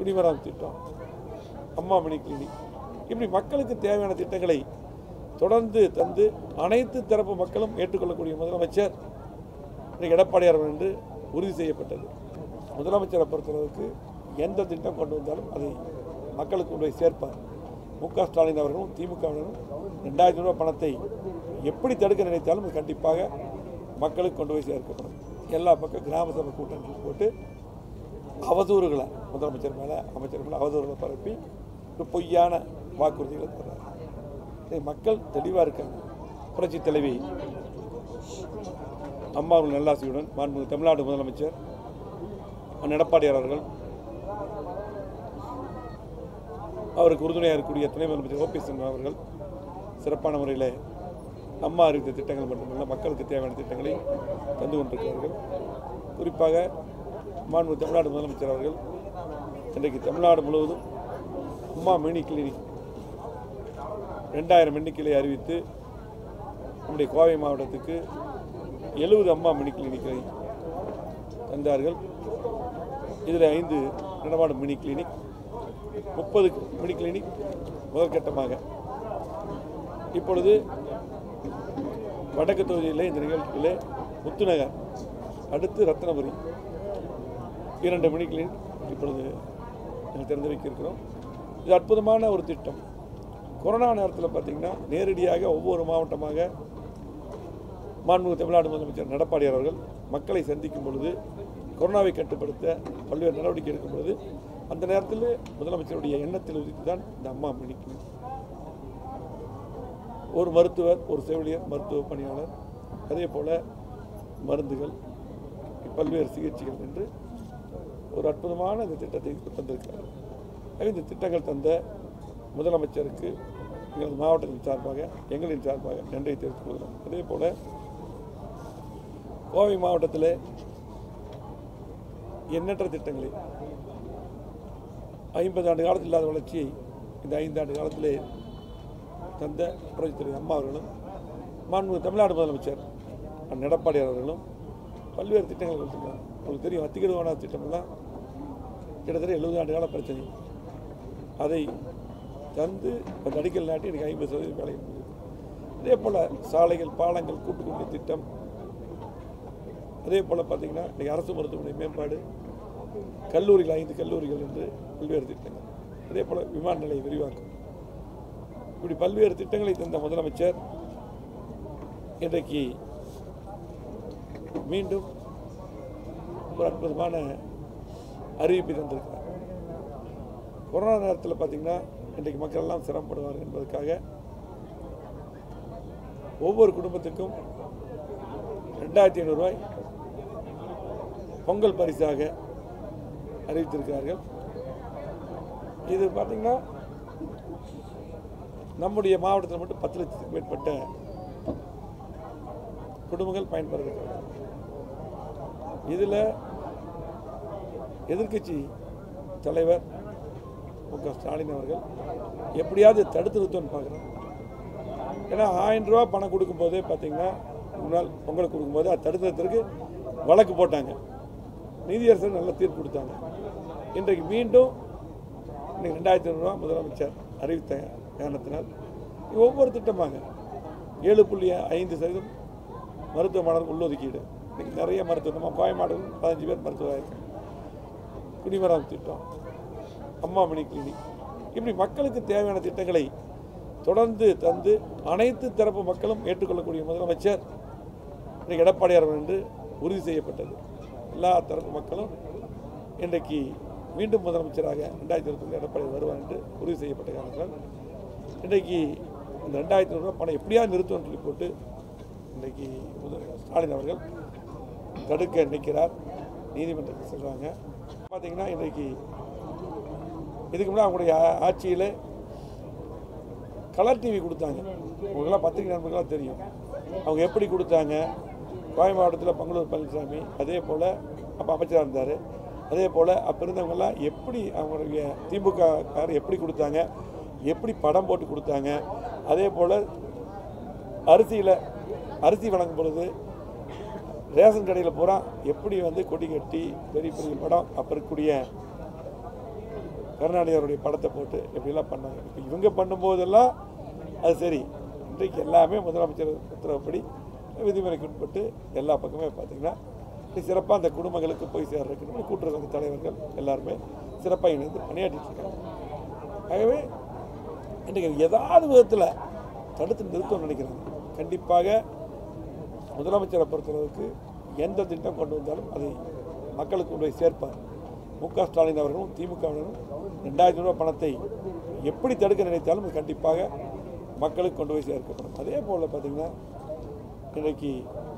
குடிமராமத்து திட்டம் அம்மா மினி கிளினிக் இப்படி மக்களுக்கு தேவையான திட்டங்களை தொடர்ந்து தந்து அனைத்து தரப்பு மக்களும் ஏற்றுக்கொள்ளக்கூடிய முதலமைச்சர் இன்றைக்கு எடப்பாடியார் என்று உறுதி செய்யப்பட்டது முதலமைச்சரை பொறுத்தளவுக்கு எந்த திட்டம் கொண்டு வந்தாலும் அதை மக்களுக்கு கொண்டு போய் சேர்ப்பார் மு க ஸ்டாலின் அவர்களும் திமுகவினரும் ரெண்டாயிரம் ரூபாய் பணத்தை எப்படி தடுக்க நினைத்தாலும் அது கண்டிப்பாக மக்களுக்கு கொண்டு போய் சேர்க்கப்படும் எல்லா பக்கம் கிராம சபை கூட்டங்கள் போட்டு அவதூறுகளை முதலமைச்சர் மேலே அமைச்சர் மேலே அவதூறுகளை பரப்பி ஒரு பொய்யான வாக்குறுதிகளை தர்றாரு இதை மக்கள் தெளிவாக இருக்காங்க புரட்சி தலைவி அம்மாவின் நல்லாசியுடன் மாண்புமிகு தமிழ்நாடு முதலமைச்சர் அண்ணன் எடப்பாடியார் அவர்கள் அவருக்கு உறுதுணையாக இருக்கக்கூடிய துணை முதலமைச்சர் ஓபிஎஸ் அவர்கள் சிறப்பான முறையில் அம்மா அறிவித்த திட்டங்கள் மட்டுமல்ல மக்களுக்கு தேவையான திட்டங்களை தந்து கொண்டிருக்கிறார்கள் குறிப்பாக மாண்பு தமிழ்நாடு முதலமைச்சர் அவர்கள் இன்றைக்கு தமிழ்நாடு முழுவதும் அம்மா மினி கிளினிக் ரெண்டாயிரம் எண்ணிக்கையை அறிவித்து நம்முடைய கோவை மாவட்டத்துக்கு எழுபது அம்மா மினி கிளினிக்கை தந்தார்கள் இதில் ஐந்து நடமாடும் மினி கிளினிக் முப்பது மினி கிளினிக் முதற்கட்டமாக இப்பொழுது வடக்கு தொகுதியில் இந்த நிகழ்ச்சியில் முத்துநகர் அடுத்து ரத்னபுரி இரண்டு மினி கிளினிக் இப்பொழுது நாங்கள் திறந்து வைக்க இருக்கிறோம் இது அற்புதமான ஒரு திட்டம் கொரோனா நேரத்தில் பார்த்தீங்கன்னா நேரடியாக ஒவ்வொரு மாவட்டமாக மாண்புமிகு தமிழ்நாடு முதலமைச்சர் எடப்பாடியார் அவர்கள் மக்களை சந்திக்கும் பொழுது கொரோனாவை கட்டுப்படுத்த பல்வேறு நடவடிக்கை எடுக்கும் பொழுது அந்த நேரத்தில் முதலமைச்சருடைய எண்ணத்தில் உதித்து தான் இந்த அம்மா மினிக்கு ஒரு மருத்துவர் ஒரு செவிலியர் மருத்துவ பணியாளர் அதே போல் மருந்துகள் பல்வேறு சிகிச்சைகள் என்று ஒரு அற்புதமான இந்த திட்டத்தை தந்திருக்கிறார் ஆக இந்த திட்டங்கள் தந்த முதலமைச்சருக்கு எங்களது மாவட்டத்தின் சார்பாக எங்களின் சார்பாக நன்றியை தெரிவித்துக் கொள்கிறோம் அதே போல் கோவை மாவட்டத்தில் எண்ணற்ற திட்டங்களை ஐம்பது ஆண்டு காலத்தில் இல்லாத வளர்ச்சியை இந்த ஐந்து ஆண்டு காலத்திலே தந்த புரட்சித் தலைவர் அம்மா அவர்களும் மாண்புமிகு தமிழ்நாடு முதலமைச்சர் அண்ணன் எடப்பாடியார் அவர்களும் பல்வேறு திட்டங்கள் கொடுத்துருக்காங்க உங்களுக்கு தெரியும் அத்திகடுவான திட்டமெல்லாம் கிட்டத்தட்ட எழுபது ஆண்டு கால பிரச்சனை அதை தந்து அந்த அடிக்கல் நாட்டி எனக்கு ஐம்பது சதவீதம் வேலை முடியுது அதே போல் சாலைகள் பாலங்கள் கூட்டுக்குடி திட்டம் அதே போல் பார்த்தீங்கன்னா இன்றைக்கி அரசு மருத்துவமனை மேம்பாடு கல்லூரிகள் ஐந்து கல்லூரிகள் என்று பல்வேறு திட்டங்கள் அதே போல் விமான நிலைய விரிவாக்கம் இப்படி பல்வேறு திட்டங்களை தந்த முதலமைச்சர் இன்றைக்கு மீண்டும் ஒரு அற்புதமான அறிவிப்பை தந்திருக்கிறார் கொரோனா நேரத்தில் பார்த்தீங்கன்னா இன்றைக்கு மக்கள் எல்லாம் சிரமப்படுவார்கள் என்பதற்காக ஒவ்வொரு குடும்பத்துக்கும் ரெண்டாயிரத்தி ஐநூறுரூவாய் பொங்கல் பரிசாக அறிவித்திருக்கிறார்கள் இது பார்த்தீங்கன்னா நம்முடைய மாவட்டத்தில் மட்டும் பத்து லட்சத்துக்கு மேற்பட்ட குடும்பங்கள் பயன்பெறுகிறார்கள் இதில் எதிர்க்கட்சி தலைவர் மு க ஸ்டாலின் அவர்கள் எப்படியாவது தடுத்து நிறுத்தணும்னு பார்க்குறோம் ஏன்னா ஆயிரம் ரூபா பணம் கொடுக்கும்போதே பார்த்தீங்கன்னா முன்னாள் பொங்கல் கொடுக்கும்போது அது தடுத்து நிறுத்தறதுக்கு வழக்கு போட்டாங்க நீதியரசர் நல்ல தீர்ப்பு கொடுத்தாங்க இன்றைக்கு மீண்டும் இன்னைக்கு ரெண்டாயிரத்தி ஐநூறுரூவா முதலமைச்சர் அறிவித்த காரணத்தினால் இது ஒவ்வொரு திட்டமாக ஏழு புள்ளி ஐந்து சதவீதம் மருத்துவ மாணவர் உள்ளொதுக்கீடு இன்னைக்கு நிறைய மருத்துவ நம்ம கோயமாடல் பதினஞ்சு பேர் மருத்துவராக இருக்காங்க குடிமராமத்து திட்டம் அம்மா மினி கிளினிக் இப்படி மக்களுக்கு தேவையான திட்டங்களை தொடர்ந்து தந்து அனைத்து தரப்பு மக்களும் ஏற்றுக்கொள்ளக்கூடிய முதலமைச்சர் இன்றைக்கு எடப்பாடியார் என்று உறுதி செய்யப்பட்டது எல்லா தரப்பு மக்களும் இன்றைக்கு மீண்டும் முதலமைச்சராக ரெண்டாயிரத்தி இருபத்தி எடப்பாடி வருவார் என்று உறுதி செய்யப்பட்ட காரணத்தால் இன்றைக்கு இந்த ரெண்டாயிரத்தி ரூபாய் பணம் எப்படியாவது நிறுத்தணும்னு சொல்லி போட்டு இன்றைக்கு முதல்வர் ஸ்டாலின் அவர்கள் தடுக்க நிற்கிறார் நீதிமன்றத்துக்கு சொல்கிறாங்க பார்த்தீங்கன்னா இன்றைக்கு இதுக்கு முன்னாடி அவங்களுடைய ஆ- ஆட்சியில் கலர் டிவி கொடுத்தாங்க உங்களுக்கெல்லாம் பத்திரிகை நண்பர்களாக தெரியும் அவங்க எப்படி கொடுத்தாங்க கோவை மாவட்டத்தில் பங்களூர் பழனிசாமி அதே போல் அப்போ அமைச்சராக இருந்தார் அதே போல் அப்போ இருந்தவங்கெல்லாம் எப்படி அவங்களுடைய திமுக கார் எப்படி கொடுத்தாங்க எப்படி படம் போட்டு கொடுத்தாங்க அதே போல் அரிசியில் அரிசி வழங்கும் பொழுது ரேஷன் கடையில் பூரா எப்படி வந்து கொடி கட்டி பெரிய பெரிய படம் அப்போ இருக்கக்கூடிய கருணாநிதி அவருடைய படத்தை போட்டு எப்படிலாம் பண்ணாங்க இப்போ இவங்க பண்ணும்போதெல்லாம் அது சரி இன்றைக்கு எல்லாமே முதலமைச்சர் உத்தரவுப்படி விதிமுறைக்கு உட்பட்டு எல்லா பக்கமே பார்த்தீங்கன்னா சிறப்பாக அந்த குடும்பங்களுக்கு போய் சேர்றதுக்கு கூட்டுறவு சங்க தலைவர்கள் எல்லாருமே சிறப்பாக இணைந்து பணியாற்றிட்டு இருக்காங்க ஆகவே இன்றைக்கு ஏதாவது விதத்தில் தடுத்து நிறுத்தணும்னு நினைக்கிறாங்க கண்டிப்பாக முதலமைச்சரை பொறுத்தளவுக்கு எந்த திட்டம் கொண்டு வந்தாலும் அதை மக்களுக்கு கொண்டு போய் சேர்ப்பார் மு க ஸ்டாலின் அவர்களும் திமுகவினரும் ரெண்டாயிரம் ரூபாய் பணத்தை எப்படி தடுக்க நினைத்தாலும் அது கண்டிப்பாக மக்களுக்கு கொண்டு போய் சேர்க்கப்படும் அதே போல் பார்த்தீங்கன்னா இன்றைக்கு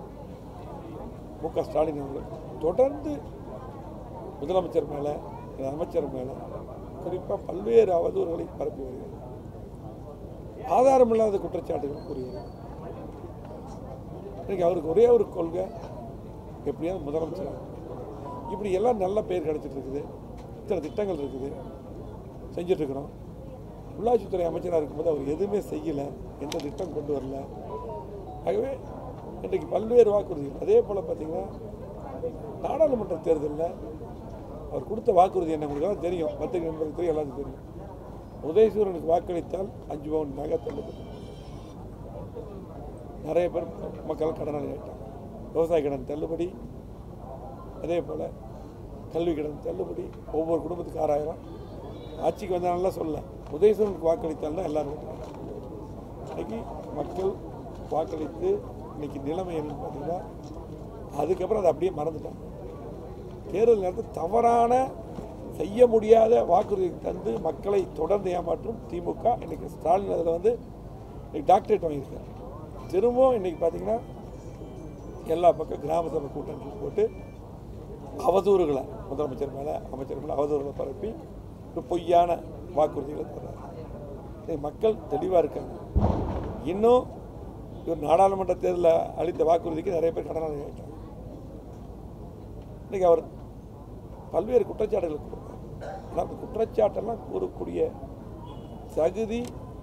மு க ஸ்டாலின் அவர்கள் தொடர்ந்து முதலமைச்சர் மேலே அமைச்சர் மேலே குறிப்பாக பல்வேறு அவதூறுகளை பரப்பி வருகிறார் ஆதாரமில்லாத குற்றச்சாட்டுகள் கூறுகிறார் இன்னைக்கு அவருக்கு ஒரே ஒரு கொள்கை எப்படியாவது முதலமைச்சர் ஆகணும். இப்படி எல்லாம் நல்ல பேர் கிடைச்சிட்டு இருக்குது இத்தனை திட்டங்கள் இருக்குது செஞ்சுட்டு இருக்கிறோம் உள்ளாட்சித்துறை அமைச்சராக இருக்கும்போது அவர் எதுவுமே செய்யலை எந்த திட்டம் கொண்டு வரல ஆகவே இன்றைக்கு பல்வேறு வாக்குறுதிகள் அதே போல் பார்த்தீங்கன்னா நாடாளுமன்ற தேர்தலில் அவர் கொடுத்த வாக்குறுதி என்ன உங்களுக்கு தெரியும் பத்திரிகை நண்பர்களுக்கு தெரியும் எல்லாத்துக்கும் தெரியும் உதயசூரனுக்கு வாக்களித்தால் அஞ்சு பவுன் நகை தள்ளுபடி நிறைய பேர் மக்கள் கடனாளி ஆகிட்டாங்க விவசாய கடன் தள்ளுபடி அதே போல் கல்வி கடன் தள்ளுபடி ஒவ்வொரு குடும்பத்துக்கு ஆறாயிரம் ஆட்சிக்கு வந்தாலும் சொல்ல உதயசூரனுக்கு வாக்களித்தால்தான் எல்லாரும் வெட்டுறாங்க. இன்னைக்கு மக்கள் வாக்களித்து இன்னைக்கு நிலைமை என்னன்னு பார்த்தீங்கன்னா அதுக்கப்புறம் அதை அப்படியே மறந்துட்டாங்க தேர்தல் நேரத்தில் தவறான செய்ய முடியாத வாக்குறுதி தந்து மக்களை தொடர்ந்து ஏமாற்றும் திமுக இன்னைக்கு ஸ்டாலின் அதில் வந்து இன்னைக்கு டாக்டரேட் வாங்கியிருக்காரு திரும்பவும் இன்னைக்கு பார்த்தீங்கன்னா எல்லா பக்கம் கிராம சபை கூட்டங்கள் போட்டு அவதூறுகளை முதலமைச்சர் மேலே அமைச்சர் மேலே அவதூறுகளை பரப்பி ஒரு பொய்யான வாக்குறுதிகளை தர்றாரு இன்னைக்கு மக்கள் தெளிவாக இருக்காங்க இன்னும் இவர் நாடாளுமன்ற தேர்தலில் அளித்த வாக்குறுதிக்கு நிறைய பேர் கடனாளி ஆகிட்டாங்க இன்னைக்கு அவர் பல்வேறு குற்றச்சாட்டுகள் கொடுத்தார் ஆனால் அந்த குற்றச்சாட்டெல்லாம் கூறக்கூடிய தகுதி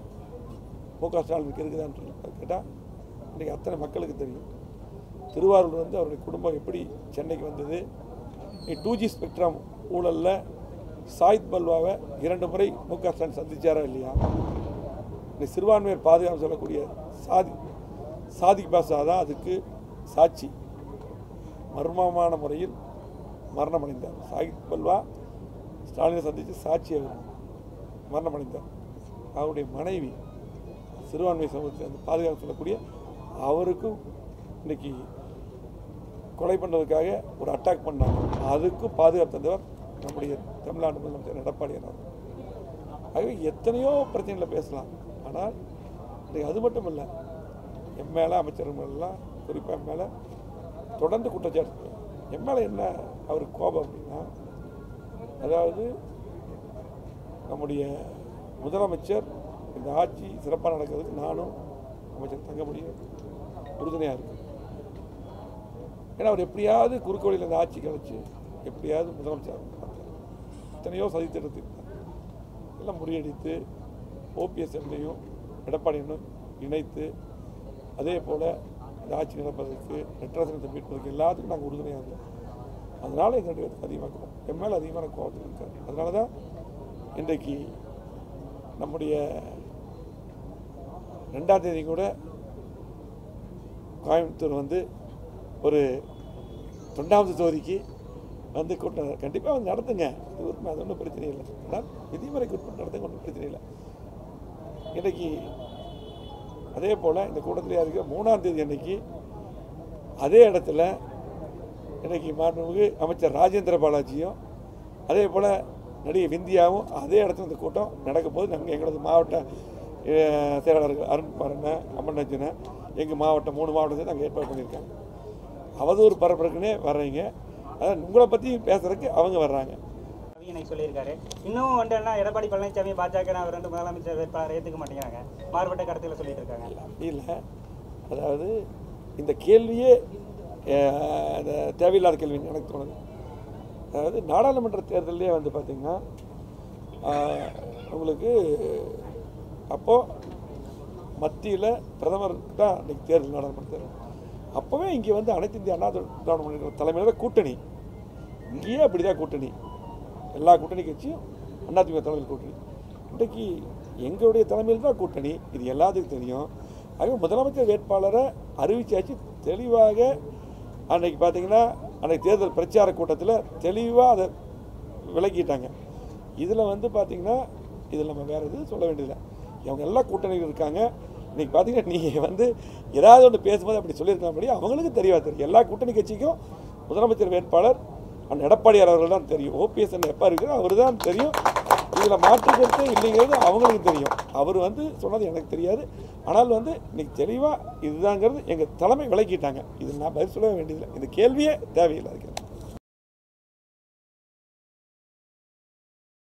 மு க ஸ்டாலினுக்கு இருக்குதான்னு சொல்லி கேட்டால் இன்றைக்கி அத்தனை மக்களுக்கு தெரியும் திருவாரூர் வந்து அவருடைய குடும்பம் எப்படி சென்னைக்கு வந்தது டூ ஜி ஸ்பெக்ட்ரம் ஊழலில் சாயித் பல்வாவை இரண்டு முறை மு க ஸ்டாலின் சந்திச்சாரா இல்லையா இந்த சிறுபான்மையர் பாதுகாப்பு சொல்லக்கூடிய சாதி சாதிக் பாஷா தான் அதுக்கு சாட்சி மர்மமான முறையில் மரணம் அடைந்தார் சாகித் பல்வா ஸ்டாலினை சந்தித்து சாட்சி அவர் மரணம் அடைந்தார் அவருடைய மனைவி சிறுபான்மை சமூகத்தை அந்த பாதுகாப்பு சொல்லக்கூடிய அவருக்கும் இன்னைக்கு கொலை பண்ணுறதுக்காக ஒரு அட்டாக் பண்ணாங்க அதுக்கும் பாதுகாப்பு தந்தவர் நம்முடைய தமிழ்நாடு முதலமைச்சர் எடப்பாடியார் அவர்கள் ஆகவே எத்தனையோ பிரச்சனைகளை பேசலாம் ஆனால் இன்னைக்கு அது மட்டும் இல்லை என் மேலே அமைச்சர்கள்லாம் குறிப்பாக என் மேலே தொடர்ந்து குற்றச்சாட்டு என் மேலே என்ன அவருக்கு கோபம் அப்படின்னா அதாவது நம்முடைய முதலமைச்சர் இந்த ஆட்சி சிறப்பாக நடக்கிறதுக்கு நானும் அமைச்சர் தங்கமணியும் உறுதுணையாக இருக்கு ஏன்னா அவர் எப்படியாவது குறுக்கு வழியில் இந்த ஆட்சி கழிச்சு எப்படியாவது முதலமைச்சர் பார்த்தார் எத்தனையோ சதித்திட்டத்தை எல்லாம் முறியடித்து ஓபிஎஸ் எம்லையும் எடப்பாடியனும் இணைத்து அதே போல் இந்த ஆட்சி நடப்பதற்கு நெட்டரசனத்தை மீட்பதற்கு எல்லாத்துக்கும் நாங்கள் உறுதுணையாக இருந்தோம் அதனால் எங்களுடைய அதிகமாக கோபம் என் மேலே அதிகமான கோபத்தில் இருக்கார் அதனால தான் இன்றைக்கு நம்முடைய ரெண்டாம் தேதி கூட கோயம்புத்தூர் வந்து ஒரு தொண்டாவது தொகுதிக்கு வந்து கூட்டம் கண்டிப்பாக வந்து நடத்துங்க இது உண்மை அது ஒன்றும் பிரச்சனை இல்லை ஆனால் விதிமுறைக்கு உட்பட்டு நடத்துங்க ஒன்றும் பிரச்சனை இல்லை இன்றைக்கி அதே போல் இந்த கூட்டத்தில் இருக்கிற மூணாம் தேதி அன்னைக்கு அதே இடத்துல இன்னைக்கு மாண்புமிகு அமைச்சர் ராஜேந்திர பாலாஜியும் அதே போல் நடிகை விந்தியாவும் அதே இடத்துல இந்த கூட்டம் நடக்கும் போது நாங்கள் எங்களது மாவட்ட அஹ், செயலாளர்கள் அருண் பாரண்ண அம்மன் எங்கள் மாவட்டம் மூணு மாவட்டத்தை நாங்கள் ஏற்பாடு பண்ணியிருக்காங்க அவதூறு பரப்புறதுக்குன்னே வர்றீங்க அதான் உங்களை பற்றி பேசுறதுக்கு அவங்க வர்றாங்க கவிஞனை சொல்லியிருக்காரு இன்னும் வந்துன்னா எடப்பாடி பழனிசாமி பாஜக அவர் ரெண்டு முதலமைச்சர் வேட்பாளர் ஏற்றுக்க மாட்டேங்கிறாங்க மாறுபட்ட கருத்துக்களை சொல்லிட்டு இருக்காங்க அப்படி இல்லை அதாவது இந்த கேள்வியே அஹ், அந்த தேவையில்லாத கேள்வி எனக்கு தோணுது அதாவது நாடாளுமன்ற தேர்தலே வந்து பார்த்திங்கன்னா ஆஹ், உங்களுக்கு அப்போது மத்தியில் பிரதமர் தான் இன்னைக்கு தேர்தல் நாடாளுமன்ற தேர்தல் அப்போவே இங்கே வந்து அனைத்து இந்திய அண்ணா திராவிட முன்னேற்ற தலைமையில் கூட்டணி இங்கேயே அப்படி தான் கூட்டணி எல்லா கூட்டணி கட்சியும் அதிமுக தலைமையில் கூட்டணி இன்றைக்கு எங்களுடைய தலைமையில் தான் கூட்டணி இது எல்லாத்துக்கும் தெரியும் ஆக முதலமைச்சர் வேட்பாளரை அறிவிச்சாச்சு தெளிவாக அன்னைக்கு பார்த்தீங்கன்னா அன்னைக்கு தேர்தல் பிரச்சார கூட்டத்தில் தெளிவாக அதை விளக்கிட்டாங்க இதில் வந்து பார்த்தீங்கன்னா இதில் நம்ம வேறு எதுவும் சொல்ல வேண்டியதில்லை இவங்க எல்லாம் கூட்டணியில் இருக்காங்க இன்னைக்கு பார்த்தீங்கன்னா நீங்கள் வந்து ஏதாவது ஒன்று பேசும்போது அப்படி சொல்லியிருக்க முடியும் அவங்களுக்கு தெரியவா தெரியும் எல்லா கூட்டணி கட்சிக்கும் முதலமைச்சர் வேட்பாளர் அந்த எடப்பாடியார் அவர்கள் தான் தெரியும் ஓபிஎஸ் எப்போ இருக்கிறோ அவர் தான் தெரியும் இதில் மாற்றுக்கிறது இல்லைங்கிறது அவங்களுக்கு தெரியும் அவர் வந்து சொன்னது எனக்கு தெரியாது ஆனால் வந்து இன்னைக்கு தெளிவாக இதுதாங்கிறது எங்கள் தலைமை விளக்கிட்டாங்க இது நான் பதில் சொல்ல வேண்டியதில்லை இந்த கேள்வியே தேவையில்லை அதுக்கு